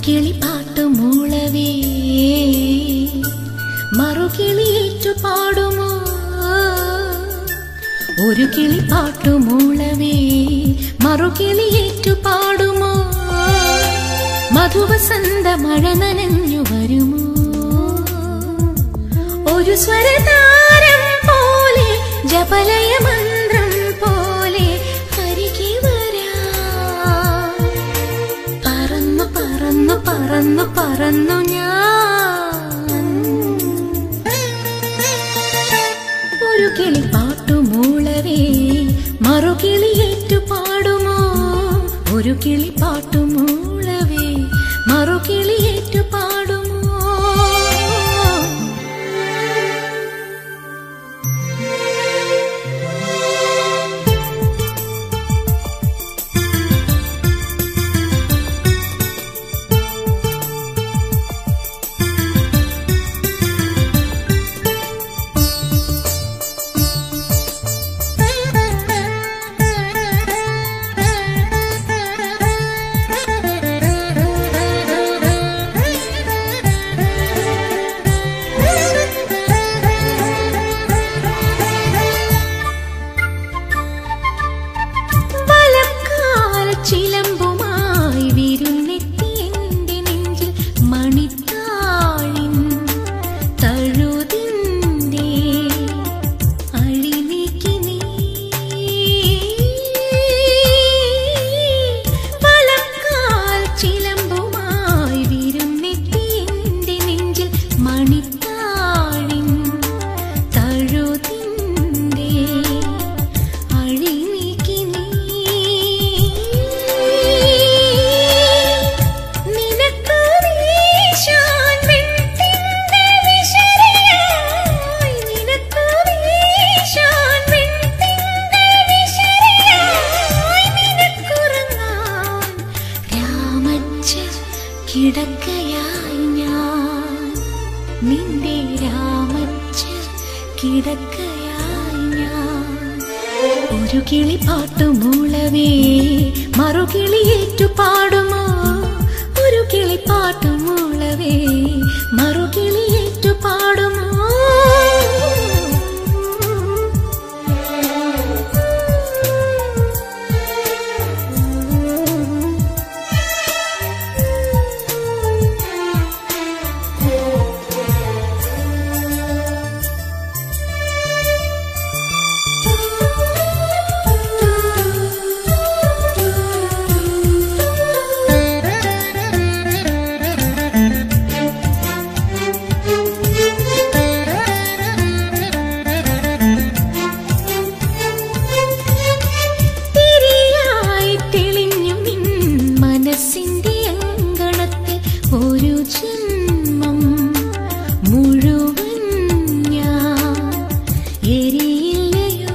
കിളി പാട്ടു മൂളവേ മറുകിളിയേറ്റു പാടുമോ ഒരു കിളി പാട്ടു മൂളവേ മറുകിളിയേറ്റു പാടുമോ മധുവസന്ത മഴ നനഞ്ഞു വരുമോ ഒരു സ്വരതാരം പോലെ ജപലയ മന്ത്രം പോലെ അരികെ വരാ പറന്നു പറന്നു പറന്നു പറന്നു ഞാൻ ഒരു കിളി പാട്ടു മൂളവേ മറുകിളിയേറ്റു പാടുമോ ഒരു കിളി പാട്ടു മൂളവേ മറുകിളിയേറ്റു പാടുമോ വലക്കാൽ ചിലമ്പുമായി വിരുന്നെത്തി എന്റെ നെഞ്ചിൽ മണിത്താഴിൻ തഴുതിന്റെ അഴിനീക്കി നീ വലക്കാൽ ചിലമ്പുമായി വിരുന്നെത്തി എന്റെ നെഞ്ചിൽ മണിത്താഴിൻ തഴുതിന്റെ അഴിനീക്കി നീ നിനക്ക് വീശാൻ വെൺതിങ്കൾ വിശറിയായി നിനക്ക് വീശാൻ വെൺതിങ്കൾ വിശറിയായി നിനക്കുറങ്ങാൻ രാമച്ച കിടക്കയായി ഞാൻ നിന്റെ രാമച്ച കിടക്കയായി ഞാൻ ഒരു കിളി പാട്ടു മൂളവേ മറുകിളിയേറ്റു പാടുമോ ഒരു കിളി പാട്ടു മൂളവേ മറുകിളിയേറ്റു പാടുമോ തിരിയായി തെളിഞ്ഞു നിൻ മനസ്സിന്റെ അങ്കണത്തിൽ ഒരു ജന്മം മുഴുവൻ ഞാൻ എരിയില്ലയോ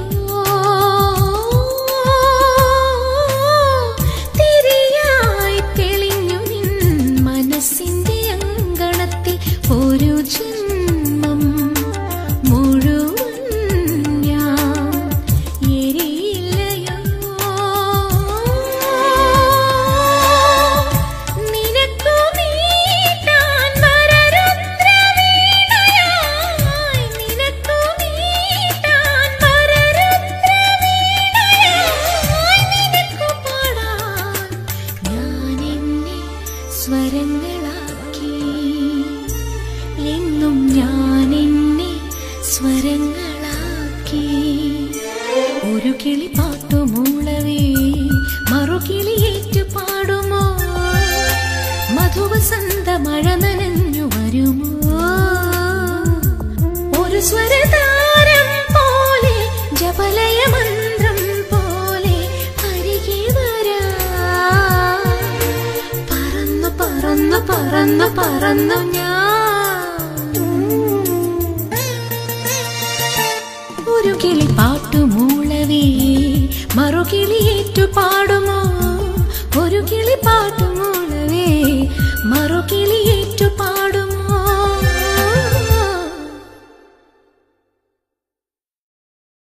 തിരിയായി തെളിഞ്ഞു നിൻ മനസ്സിന്റെ അങ്കണത്തിൽ ഒരു ജന്മം മുഴുവൻ ഞാൻ എരിയില്ലയോ നിനക്കു മീട്ടാൻ വരരുദ്രവീണയായി നിനക്കു മീട്ടാൻ വരരുദ്രവീണയായി നിനക്കു പാടാൻ ഞാൻ എന്നെ സ്വരങ്ങളാക്കി എന്നും ഞാൻ എന്നെ സ്വരങ്ങളാക്കി ഒരു കിളി പാട്ടു മൂളവേ മറുകിളിയേറ്റു പാടുമോ മധുവസന്ത മഴ നനഞ്ഞു വരുമോ ഒരു സ്വരതാരം പോലെ ജപലയ മന്ത്രം പോലെ അരികെ വരാ പറന്നു പറന്നു പറന്നു പറന്നു ഞാൻ ഒരു കിളി പാട്ടു മൂളവേ മറുകിളിയേറ്റു പാടു